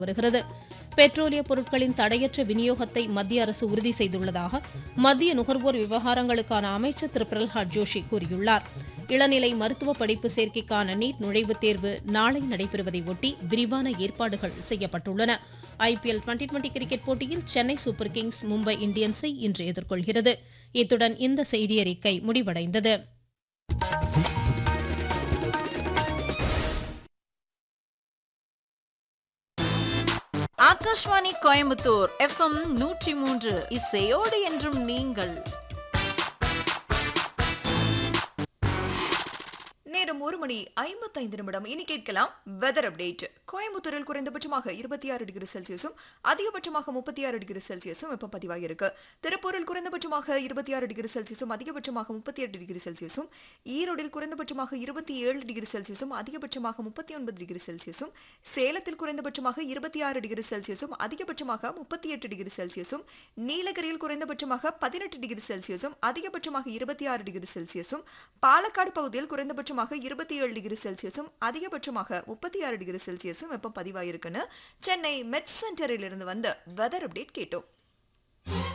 வருகிறது பெட்ரோலிய பொருட்களின் தடையற்ற விநியோகத்தை மத்திய அரசு உறுதி செய்துள்ளதாக மத்திய நுகர்வோர் விவகாரங்களுக்கான அமைச்சர் திரு பிரல்ஹாத் ஜோஷி கூறியுள்ளார் இளநிலை மருத்துவ படிப்பு சேர்க்கைக்கான நீட் நுழைவுத் தேர்வு நாளை நடைபெறுவதை ஒட்டி விரிவான ஏற்பாடுகள் செய்யப்பட்டுள்ளன ஐபிஎல் டுவெண்டி டுவெண்டி கிரிக்கெட் போட்டியில் சென்னை சூப்பர் கிங்ஸ் மும்பை இந்தியன்ஸை இன்று எதிர்கொள்கிறது இத்துடன் இந்த செய்தியறிக்கை முடிவடைந்தது ஆகாஷ்வாணி கோயம்புத்தூர் எஃப்எம் நூற்றி மூன்று இசையோடு என்றும் நீங்கள் நேரம் ஒரு மணி ஐம்பத்தைந்து நிமிடம் இனி கேட்கலாம் வெதர் அப்டேட் கோயம்புத்தூரில் குறைந்தபட்சமாக இருபத்தி ஆறு டிகிரி செல்சியஸும் அதிகபட்சமாக முப்பத்தி ஆறு டிகிரி செல்சியஸும் வெப்பம் பதிவாகியிருக்கு திருப்பூரில் குறைந்தபட்சமாக இருபத்தி ஆறு டிகிரி செல்சியஸும் அதிகபட்சமாக முப்பத்தி எட்டு டிகிரி செல்சியஸும் ஈரோடில் குறைந்தபட்சமாக இருபத்தி ஏழு டிகிரி செல்சியஸும் அதிகபட்சமாக முப்பத்தி ஒன்பது டிகிரி செல்சியஸும் சேலத்தில் குறைந்தபட்சமாக இருபத்தி ஆறு டிகிரி செல்சியஸும் அதிகபட்சமாக முப்பத்தி எட்டு டிகிரி செல்சியஸும் நீலகிரியில் குறைந்தபட்சமாக பதினெட்டு டிகிரி செல்சியஸும் அதிகபட்சமாக இருபத்தி ஆறு டிகிரி செல்சியஸும் பாலக்காடு பகுதியில் குறைந்தபட்சமாக இருபத்தி ஏழு டிகிரி செல்சியஸும் அதிகபட்சமாக முப்பத்தி ஆறு டிகிரி செல்சியஸும் வெப்பம் பதிவாயிருக்குன்னு சென்னை மெட் சென்டரில் இருந்து வந்த வெதர் அப்டேட் கேட்டோம்